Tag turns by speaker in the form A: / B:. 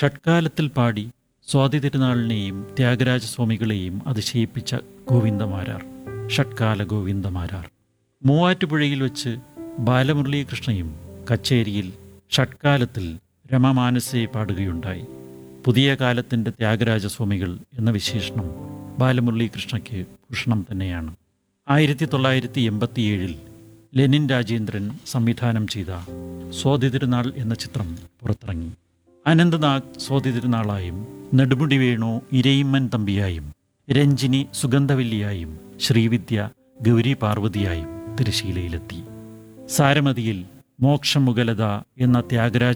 A: ഷഡ്കാലത്തിൽ പാടി സ്വാതി തിരുനാളിനെയും ത്യാഗരാജസ്വാമികളെയും അതിശയിപ്പിച്ച ഗോവിന്ദമാരാർ ഷഡ്കാല ഗോവിന്ദമാരാർ മൂവാറ്റുപുഴയിൽ വെച്ച് ബാലമുരളീകൃഷ്ണയും കച്ചേരിയിൽ ഷഡ്കാലത്തിൽ രമമാനസെ പാടുകയുണ്ടായി പുതിയ കാലത്തിൻ്റെ ത്യാഗരാജസ്വാമികൾ എന്ന വിശേഷണം ബാലമുരളീകൃഷ്ണയ്ക്ക് ഭൂഷണം തന്നെയാണ് ആയിരത്തി തൊള്ളായിരത്തി എൺപത്തിയേഴിൽ ലെനിൻ രാജേന്ദ്രൻ സംവിധാനം ചെയ്ത സ്വാതി തിരുനാൾ എന്ന ചിത്രം പുറത്തിറങ്ങി അനന്തനാഗ് സ്വാതി തിരുനാളായും നെടുമുടി വേണു ഇരയിമ്മൻ തമ്പിയായും രഞ്ജിനി സുഗന്ധവല്ലിയായും ശ്രീവിദ്യ ഗൗരി പാർവതിയായും തിരശീലയിലെത്തി സാരമതിയിൽ മോക്ഷമുഗലത എന്ന ത്യാഗരാജ